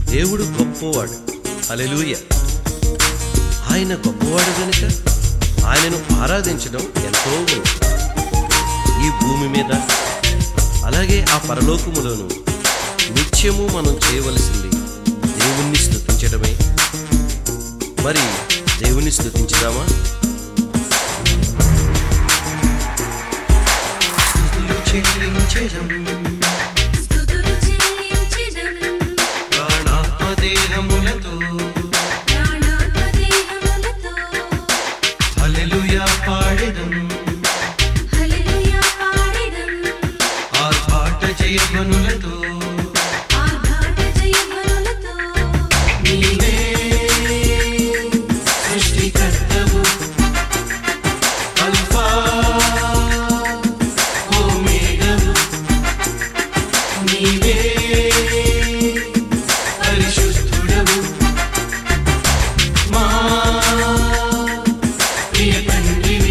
దేవుడు గొప్పవాడు అలెలుయ ఆయన గొప్పవాడు గనుక ఆయనను ఆరాధించడం ఎంతో ఉంది. ఈ భూమి మీద అలాగే ఆ పరలోకములోను నిత్యము మనం చేయవలసింది దేవుణ్ణి స్తుతించడమే మరి దేవుని స్తుతించుదామా స్తుతులు చెల్లించెదం ప్రాణాత్మదేహములతో ప్రాణాత్మదేహములతో హల్లెలూయా పాడెదం హల్లెలూయా పాడెదం ఆర్భాట జయధ్వనులతో ఆర్భాట జయధ్వనులతో నీవే సృష్టికర్తవు అల్ఫా ఓమేగవు నీవే పరిశుద్ధుడవు మా ప్రియ తండ్రివి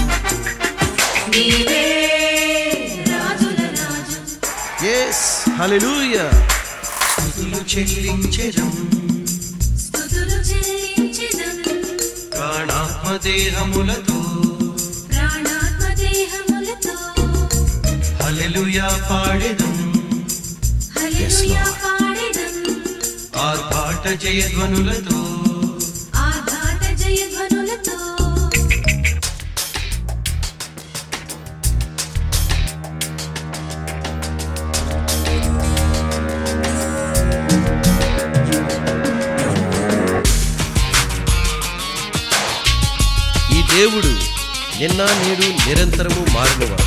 నీవే రాజుల రాజు ఎస్ హల్లెలూయా స్తుతులు చెల్లించెదం స్తుతులు చెల్లించెదం ప్రాణాత్మదేహములతో ప్రాణాత్మదేహములతో హల్లెలూయా పాడెదం హల్లెలూయా పాడెదం ఆర్భాట జయధ్వనులతో ఆర్భాట జయధ్వనులతో ఈ దేవుడు నిన్న నేడు నిరంతరము మారినవాడు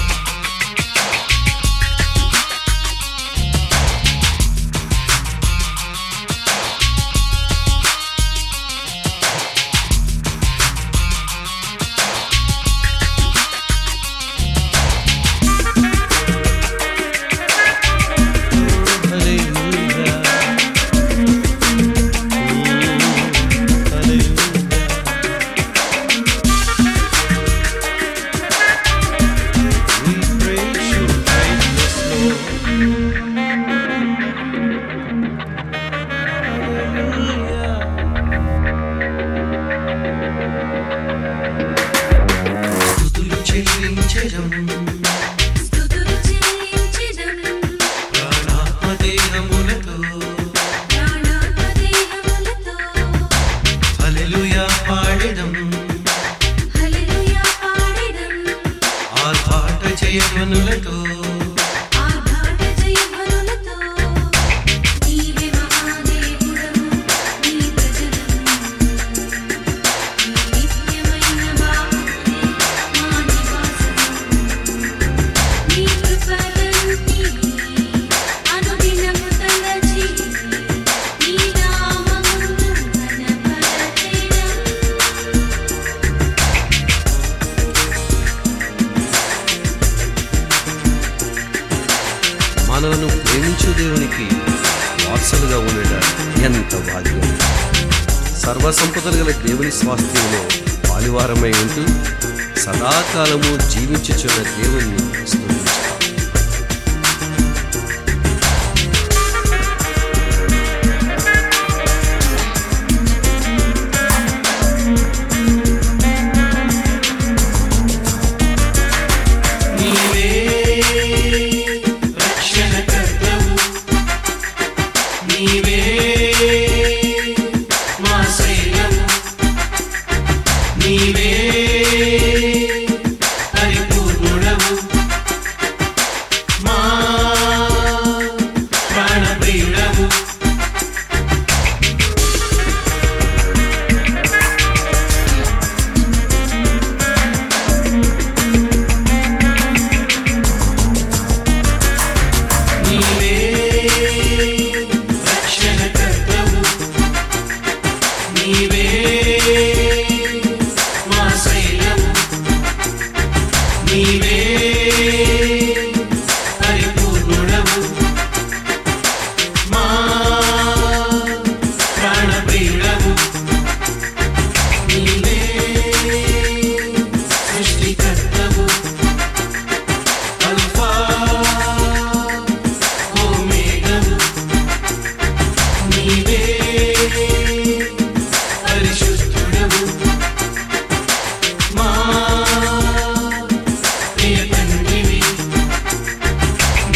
స్తుతులు చెల్లించెదం స్తుతులు చెల్లించెదం ప్రాణాత్మదేహములతో ప్రాణాత్మదేహములతో హల్లెలూయా పాడెదం హల్లెలూయా పాడెదం ఆర్భాట జయధ్వనులతో ఆర్భాట జయధ్వనులతో నీవే మహాదేవుడవు నీ ప్రజలను నీ నిత్యమైన బాహుదే మా నివాసము నీ కృపలన్నీ అనుదినము తలచి నీ నామమును ఘనపరచెదం మనలను ప్రేమించు దేవునికి వారసులుగా ఉండడం ఎంత భాగ్యం సర్వసంపదలు గల దేవుని స్వాస్థ్యంలో పాలివారమై ఉంటూ సదాకాలము జీవించుచున్న దేవుణ్ణి స్తుతించుదాం. నీవే రక్షణకర్తవు నీవే మా శైలము నీవే పరిపూర్ణుడవు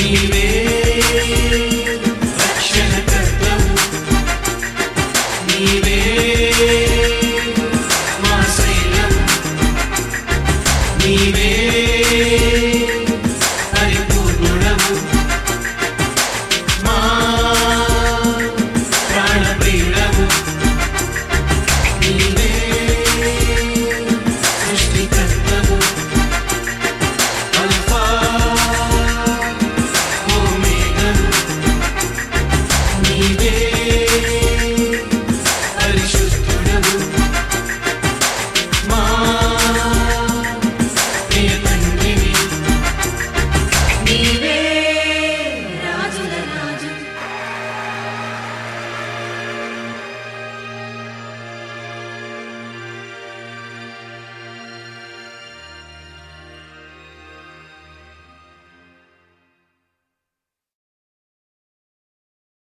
నీవే రక్షణకర్తవు నీవే మా శైలము నీవే పరిపూర్ణుడవు